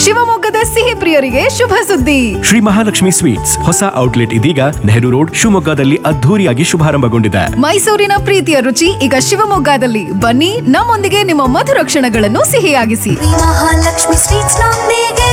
ಶಿವಮೊಗ್ಗದ ಸಿಹಿ ಪ್ರಿಯರಿಗೆ ಶುಭ ಸುದ್ದಿ ಶ್ರೀ ಮಹಾಲಕ್ಷ್ಮಿ ಸ್ವೀಟ್ಸ್ ಹೊಸ ಔಟ್ಲೆಟ್ ಇದೀಗ ನೆಹರು ರೋಡ್ ಶಿವಮೊಗ್ಗದಲ್ಲಿ ಅದ್ಧೂರಿಯಾಗಿ ಶುಭಾರಂಭಗೊಂಡಿದೆ ಮೈಸೂರಿನ ಪ್ರೀತಿಯ ರುಚಿ ಈಗ ಶಿವಮೊಗ್ಗದಲ್ಲಿ ಬನ್ನಿ ನಮ್ಮೊಂದಿಗೆ ನಿಮ್ಮ ಮಧುರ ಕ್ಷಣಗಳನ್ನು ಸಿಹಿಯಾಗಿಸಿ ಮಹಾಲಕ್ಷ್ಮಿ ಸ್ವೀಟ್ಸ್ ನೊಂದಿಗೆ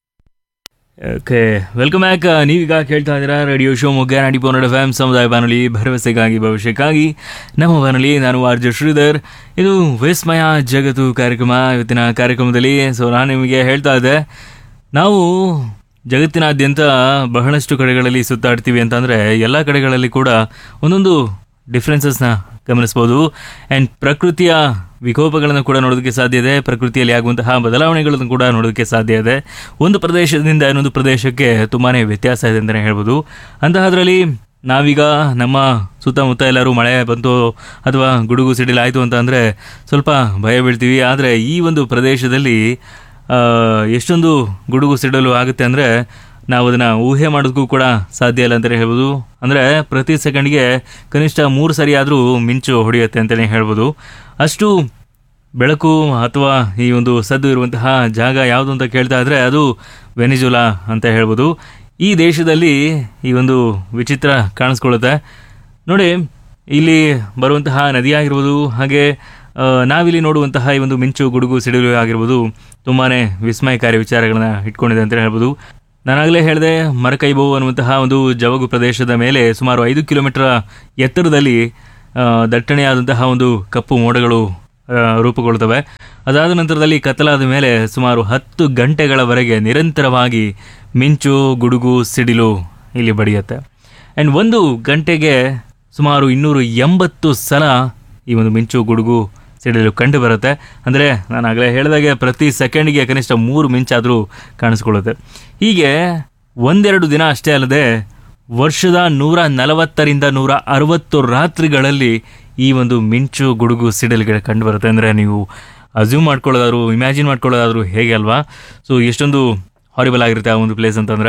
ಓಕೆ ವೆಲ್ಕಮ್ ಬ್ಯಾಕ್ ನೀವೀಗ ಕೇಳ್ತಾ ಇದ್ದೀರಾ ರೇಡಿಯೋ ಶೋ ಮೊಗ್ಗ ನಾಡಿ ಪೋನಡ್ ಎಫ್ ಎಮ್ ಸಮುದಾಯ ಬಾನುಲಿ ಭರವಸೆಗಾಗಿ ಭವಿಷ್ಯಕ್ಕಾಗಿ ನಮ್ಮ ಬಾನುಲಿ ನಾನು ಆರ್ ಜೆ ಶ್ರೀಧರ್ ಇದು ವಿಸ್ಮಯ ಜಗತ್ತು ಕಾರ್ಯಕ್ರಮ ಇವತ್ತಿನ ಕಾರ್ಯಕ್ರಮದಲ್ಲಿ ಸೊ ನಾನು ನಿಮಗೆ ಹೇಳ್ತಾ ಇದ್ದೆ ನಾವು ಜಗತ್ತಿನಾದ್ಯಂತ ಬಹಳಷ್ಟು ಕಡೆಗಳಲ್ಲಿ ಸುತ್ತಾಡ್ತೀವಿ ಅಂತಂದರೆ ಎಲ್ಲ ಕಡೆಗಳಲ್ಲಿ ಕೂಡ ಒಂದೊಂದು ಡಿಫ್ರೆನ್ಸಸ್ನ ಗಮನಿಸ್ಬೋದು ಆ್ಯಂಡ್ ಪ್ರಕೃತಿಯ ವಿಕೋಪಗಳನ್ನು ಕೂಡ ನೋಡೋದಕ್ಕೆ ಸಾಧ್ಯ ಇದೆ ಪ್ರಕೃತಿಯಲ್ಲಿ ಆಗುವಂತಹ ಬದಲಾವಣೆಗಳನ್ನು ಕೂಡ ನೋಡೋದಕ್ಕೆ ಸಾಧ್ಯ ಇದೆ ಒಂದು ಪ್ರದೇಶದಿಂದ ಇನ್ನೊಂದು ಪ್ರದೇಶಕ್ಕೆ ತುಂಬಾ ವ್ಯತ್ಯಾಸ ಇದೆ ಅಂತಲೇ ಹೇಳ್ಬೋದು ಅಂತಹದ್ರಲ್ಲಿ ನಾವೀಗ ನಮ್ಮ ಸುತ್ತಮುತ್ತ ಎಲ್ಲರೂ ಮಳೆ ಬಂತು ಅಥವಾ ಗುಡುಗು ಸಿಡಿಲಾಯಿತು ಅಂತ ಅಂದರೆ ಸ್ವಲ್ಪ ಭಯ ಬೀಳ್ತೀವಿ ಆದರೆ ಈ ಒಂದು ಪ್ರದೇಶದಲ್ಲಿ ಆ, ಎಷ್ಟೊಂದು ಗುಡುಗು ಸಿಡಲು ಆಗುತ್ತೆ ಅಂದರೆ ನಾವು ಅದನ್ನು ಊಹೆ ಮಾಡೋದಕ್ಕೂ ಕೂಡ ಸಾಧ್ಯ ಇಲ್ಲ ಅಂತಲೇ ಹೇಳ್ಬೋದು ಅಂದರೆ ಪ್ರತಿ ಸೆಕೆಂಡ್ಗೆ ಕನಿಷ್ಠ ಮೂರು ಸರಿ ಆದರೂ ಮಿಂಚು ಹೊಡೆಯುತ್ತೆ ಅಂತಲೇ ಹೇಳ್ಬೋದು ಅಷ್ಟು ಬೆಳಕು ಅಥವಾ ಈ ಒಂದು ಸದ್ದು ಇರುವಂತಹ ಜಾಗ ಯಾವುದು ಅಂತ ಕೇಳ್ತಾ ಇದ್ರೆ ಅದು ವೆನಿಜುಲಾ ಅಂತ ಹೇಳ್ಬೋದು ಈ ದೇಶದಲ್ಲಿ ಈ ಒಂದು ವಿಚಿತ್ರ ಕಾಣಿಸ್ಕೊಳ್ಳುತ್ತೆ ನೋಡಿ ಇಲ್ಲಿ ಬರುವಂತಹ ನದಿ ಆಗಿರ್ಬೋದು ಹಾಗೆ ಆ, ನಾವಿಲ್ಲಿ ನೋಡುವಂತಹ ಈ ಒಂದು ಮಿಂಚು ಗುಡುಗು ಸಿಡಿಲು ಆಗಿರ್ಬೋದು ತುಂಬಾ ವಿಸ್ಮಯಕಾರಿ ವಿಚಾರಗಳನ್ನ ಇಟ್ಕೊಂಡಿದೆ ಅಂತ ಹೇಳ್ಬೋದು ನಾನಾಗಲೇ ಹೇಳಿದೆ ಮರಕೈಬೋ ಅನ್ನುವಂತಹ ಒಂದು ಜವಗು ಪ್ರದೇಶದ ಮೇಲೆ ಸುಮಾರು ಐದು ಕಿಲೋಮೀಟರ್ ಎತ್ತರದಲ್ಲಿ ಆ, ದಟ್ಟಣೆಯಾದಂತಹ ಒಂದು ಕಪ್ಪು ಮೋಡಗಳು ಆ, ರೂಪುಗೊಳ್ಳುತ್ತವೆ ಅದಾದ ನಂತರದಲ್ಲಿ ಕತ್ತಲಾದ ಮೇಲೆ ಸುಮಾರು ಹತ್ತು ಗಂಟೆಗಳವರೆಗೆ ನಿರಂತರವಾಗಿ ಮಿಂಚು ಗುಡುಗು ಸಿಡಿಲು ಇಲ್ಲಿ ಬಡಿಯುತ್ತೆ ಆ್ಯಂಡ್ ಒಂದು ಗಂಟೆಗೆ ಸುಮಾರು ಇನ್ನೂರು ಎಂಬತ್ತು ಸಲ ಈ ಒಂದು ಮಿಂಚು ಗುಡುಗು ಸಿಡಿಲು ಕಂಡು ಬರುತ್ತೆ ಅಂದರೆ ನಾನು ಆಗಲೇ ಹೇಳಿದಾಗೆ ಪ್ರತಿ ಸೆಕೆಂಡಿಗೆ ಕನಿಷ್ಠ ಮೂರು ಮಿಂಚಾದರೂ ಕಾಣಿಸ್ಕೊಳ್ಳುತ್ತೆ ಹೀಗೆ ಒಂದೆರಡು ದಿನ ಅಷ್ಟೇ ಅಲ್ಲದೆ ವರ್ಷದ ನೂರ ನಲವತ್ತರಿಂದ ನೂರ ಅರವತ್ತು ರಾತ್ರಿಗಳಲ್ಲಿ ಈ ಒಂದು ಮಿಂಚು ಗುಡುಗು ಸಿಡಿಲುಗಳು ಕಂಡು ಬರುತ್ತೆ ಅಂದರೆ ನೀವು ಅಸ್ಯೂಮ್ ಮಾಡ್ಕೊಳ್ಳೋದಾದ್ರು ಇಮ್ಯಾಜಿನ್ ಮಾಡ್ಕೊಳ್ಳೋದಾದ್ರು ಹೇಗೆ ಅಲ್ವಾ ಸೊ ಎಷ್ಟೊಂದು ಹಾರಿಬಲ್ ಆಗಿರುತ್ತೆ ಆ ಒಂದು ಪ್ಲೇಸ್ ಅಂತಂದರೆ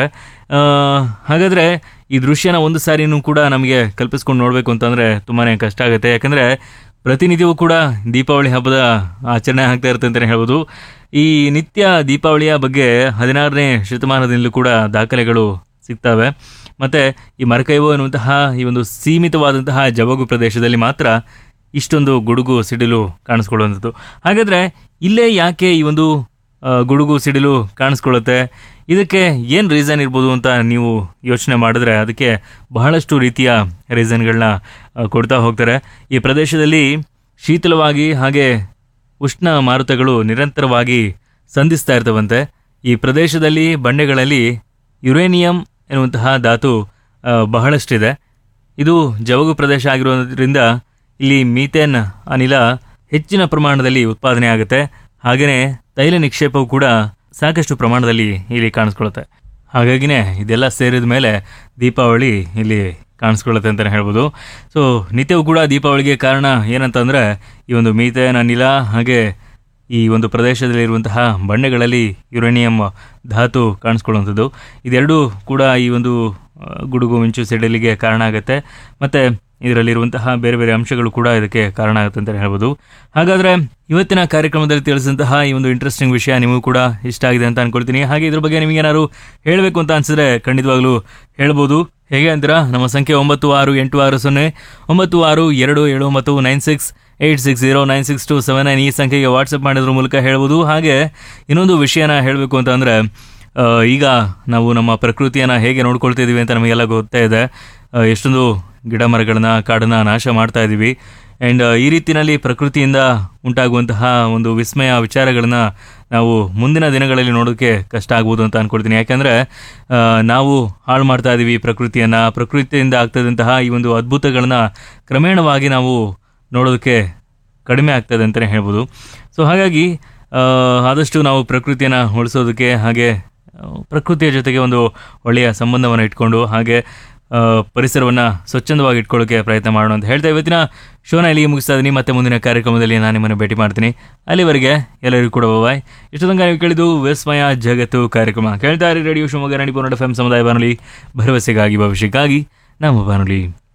ಹಾಗಾದರೆ ಈ ದೃಶ್ಯನ ಒಂದು ಸಾರಿನೂ ಕೂಡ ನಮಗೆ ಕಲ್ಪಿಸ್ಕೊಂಡು ನೋಡಬೇಕು ಅಂತಂದರೆ ತುಂಬಾ ಕಷ್ಟ ಆಗುತ್ತೆ ಯಾಕಂದರೆ ಪ್ರತಿನಿತ್ಯವೂ ಕೂಡ ದೀಪಾವಳಿ ಹಬ್ಬದ ಆಚರಣೆ ಆಗ್ತಾ ಇರುತ್ತೆ ಅಂತಲೇ ಹೇಳ್ಬೋದು ಈ ನಿತ್ಯ ದೀಪಾವಳಿಯ ಬಗ್ಗೆ ಹದಿನಾರನೇ ಶತಮಾನದಿಂದಲೂ ಕೂಡ ದಾಖಲೆಗಳು ಸಿಗ್ತವೆ ಮತ್ತು ಈ ಮರಕೈವೋ ಎನ್ನುವಂತಹ ಈ ಒಂದು ಸೀಮಿತವಾದಂತಹ ಜವಗು ಪ್ರದೇಶದಲ್ಲಿ ಮಾತ್ರ ಇಷ್ಟೊಂದು ಗುಡುಗು ಸಿಡಿಲು ಕಾಣಿಸ್ಕೊಳ್ಳುವಂಥದ್ದು ಹಾಗಾದರೆ ಇಲ್ಲೇ ಯಾಕೆ ಈ ಒಂದು ಆ, ಗುಡುಗು ಸಿಡಿಲು ಕಾಣಿಸ್ಕೊಳ್ಳುತ್ತೆ ಇದಕ್ಕೆ ಏನು ರೀಸನ್ ಇರ್ಬೋದು ಅಂತ ನೀವು ಯೋಚನೆ ಮಾಡಿದ್ರೆ ಅದಕ್ಕೆ ಬಹಳಷ್ಟು ರೀತಿಯ ರೀಸನ್ಗಳನ್ನ ಕೊಡ್ತಾ ಹೋಗ್ತಾರೆ ಈ ಪ್ರದೇಶದಲ್ಲಿ ಶೀತಲವಾಗಿ ಹಾಗೆ ಉಷ್ಣ ಮಾರುತಗಳು ನಿರಂತರವಾಗಿ ಸಂಧಿಸ್ತಾ ಇರ್ತವಂತೆ ಈ ಪ್ರದೇಶದಲ್ಲಿ ಬಂಡೆಗಳಲ್ಲಿ ಯುರೇನಿಯಂ ಎನ್ನುವಂತಹ ಧಾತು ಆ, ಬಹಳಷ್ಟಿದೆ ಇದು ಜವಗು ಪ್ರದೇಶ ಆಗಿರೋದ್ರಿಂದ ಇಲ್ಲಿ ಮೀಥೇನ್ ಅನಿಲ ಹೆಚ್ಚಿನ ಪ್ರಮಾಣದಲ್ಲಿ ಉತ್ಪಾದನೆ ಆಗುತ್ತೆ ಹಾಗೆಯೇ ತೈಲ ನಿಕ್ಷೇಪವು ಕೂಡ ಸಾಕಷ್ಟು ಪ್ರಮಾಣದಲ್ಲಿ ಇಲ್ಲಿ ಕಾಣಿಸ್ಕೊಳ್ಳುತ್ತೆ ಹಾಗಾಗಿನೇ ಇದೆಲ್ಲ ಸೇರಿದ ಮೇಲೆ ದೀಪಾವಳಿ ಇಲ್ಲಿ ಕಾಣಿಸ್ಕೊಳ್ಳುತ್ತೆ ಅಂತಲೇ ಹೇಳ್ಬೋದು ಸೊ ನಿತ್ಯವೂ ಕೂಡ ದೀಪಾವಳಿಗೆ ಕಾರಣ ಏನಂತಂದರೆ ಈ ಒಂದು ಮೀಥೇನ್ ಅನಿಲ ಹಾಗೆ ಈ ಒಂದು ಪ್ರದೇಶದಲ್ಲಿರುವಂತಹ ಬಂಡೆಗಳಲ್ಲಿ ಯುರೇನಿಯಂ ಧಾತು ಕಾಣಿಸ್ಕೊಳ್ಳುವಂಥದ್ದು ಇದೆರಡೂ ಕೂಡ ಈ ಒಂದು ಆ, ಗುಡುಗು ಮಿಂಚು ಸಿಡಿಲಿಗೆ ಕಾರಣ ಆಗುತ್ತೆ ಮತ್ತು ಇದರಲ್ಲಿರುವಂತಹ ಬೇರೆ ಬೇರೆ ಅಂಶಗಳು ಕೂಡ ಇದಕ್ಕೆ ಕಾರಣ ಆಗುತ್ತೆ ಅಂತ ಹೇಳ್ಬೋದು ಹಾಗಾದರೆ ಇವತ್ತಿನ ಕಾರ್ಯಕ್ರಮದಲ್ಲಿ ತಿಳಿಸಿದಂತಹ ಈ ಒಂದು ಇಂಟ್ರೆಸ್ಟಿಂಗ್ ವಿಷಯ ನಿಮಗೂ ಕೂಡ ಇಷ್ಟ ಆಗಿದೆ ಅಂತ ಅನ್ಕೊಳ್ತೀನಿ ಹಾಗೆ ಇದ್ರ ಬಗ್ಗೆ ನಿಮಗೇನಾದ್ರು ಹೇಳಬೇಕು ಅಂತ ಅನ್ಸಿದ್ರೆ ಖಂಡಿತವಾಗ್ಲೂ ಹೇಳ್ಬೋದು ಹೇಗೆ ಅಂತೀರಾ ನಮ್ಮ ಸಂಖ್ಯೆ ಒಂಬತ್ತು ಆರು ಎಂಟು ಆರು ಸೊನ್ನೆ ಒಂಬತ್ತು ಆರು ಎರಡು ಏಳು ಒಂಬತ್ತು nine six eight six zero nine six two seven nine ಈ ಸಂಖ್ಯೆಗೆ ವಾಟ್ಸಪ್ ಮಾಡೋದ್ರ ಮೂಲಕ ಹೇಳ್ಬೋದು ಹಾಗೆ ಇನ್ನೊಂದು ವಿಷಯನ ಹೇಳಬೇಕು ಅಂತ ಅಂದರೆ ಈಗ ನಾವು ನಮ್ಮ ಪ್ರಕೃತಿಯನ್ನು ಹೇಗೆ ನೋಡ್ಕೊಳ್ತಾ ಇದ್ದೀವಿ ಅಂತ ನಮಗೆಲ್ಲ ಗೊತ್ತೇ ಇದೆ ಆ, ಎಷ್ಟೊಂದು ಗಿಡ ಮರಗಳನ್ನ ಕಾಡನ್ನ ನಾಶ ಮಾಡ್ತಾ ಇದ್ದೀವಿ ಆ್ಯಂಡ್ ಈ ರೀತಿಯಲ್ಲಿ ಪ್ರಕೃತಿಯಿಂದ ಉಂಟಾಗುವಂತಹ ಒಂದು ವಿಸ್ಮಯ ವಿಚಾರಗಳನ್ನ ನಾವು ಮುಂದಿನ ದಿನಗಳಲ್ಲಿ ನೋಡೋಕ್ಕೆ ಕಷ್ಟ ಆಗ್ಬೋದು ಅಂತ ಅನ್ಕೊಳ್ತೀನಿ ಯಾಕಂದರೆ ನಾವು ಹಾಳು ಮಾಡ್ತಾ ಇದ್ದೀವಿ ಪ್ರಕೃತಿಯನ್ನು ಪ್ರಕೃತಿಯಿಂದ ಆಗ್ತದಂತಹ ಈ ಒಂದು ಅದ್ಭುತಗಳನ್ನ ಕ್ರಮೇಣವಾಗಿ ನಾವು ನೋಡೋದಕ್ಕೆ ಕಡಿಮೆ ಆಗ್ತದೆ ಅಂತಲೇ ಹೇಳ್ಬೋದು ಸೊ ಹಾಗಾಗಿ ಆ, ಆದಷ್ಟು ನಾವು ಪ್ರಕೃತಿಯನ್ನು ಉಳಿಸೋದಕ್ಕೆ ಹಾಗೆ ಆ, ಪ್ರಕೃತಿಯ ಜೊತೆಗೆ ಒಂದು ಒಳ್ಳೆಯ ಸಂಬಂಧವನ್ನು ಇಟ್ಕೊಂಡು ಹಾಗೆ ಆ, ಪರಿಸರವನ್ನು ಸ್ವಚ್ಛಂದವಾಗಿ ಇಟ್ಕೊಳ್ಳೋಕೆ ಪ್ರಯತ್ನ ಮಾಡೋಣ ಅಂತ ಹೇಳ್ತಾ ಇವತ್ತಿನ ಶೋನ ಇಲ್ಲಿಗೆ ಮುಗಿಸ್ತಾ ಇದ್ದೀನಿ ಮತ್ತೆ ಮುಂದಿನ ಕಾರ್ಯಕ್ರಮದಲ್ಲಿ ನಾನು ನಿಮ್ಮನ್ನು ಭೇಟಿ ಮಾಡ್ತೀನಿ ಅಲ್ಲಿವರೆಗೆ ಎಲ್ಲರಿಗೂ ಕೂಡ ಬಾಯ್ ಇಷ್ಟು ತನಕ ನೀವು ಕೇಳಿದ್ದು ವಿಸ್ಮಯ ಜಗತ್ತು ಕಾರ್ಯಕ್ರಮ ಕೇಳ್ತಾ ಇರಿ ರೇಡಿಯೋ ಶಿವಮೊಗ್ಗ ನಾಡಿ ಪೋನಡ್ ಎಫ್ ಎಂ ಸಮುದಾಯ ಬಾನುಲಿ ಭರವಸೆಗಾಗಿ ಭವಿಷ್ಯಕ್ಕಾಗಿ ನಮ್ಮ ಬಾನುಲಿ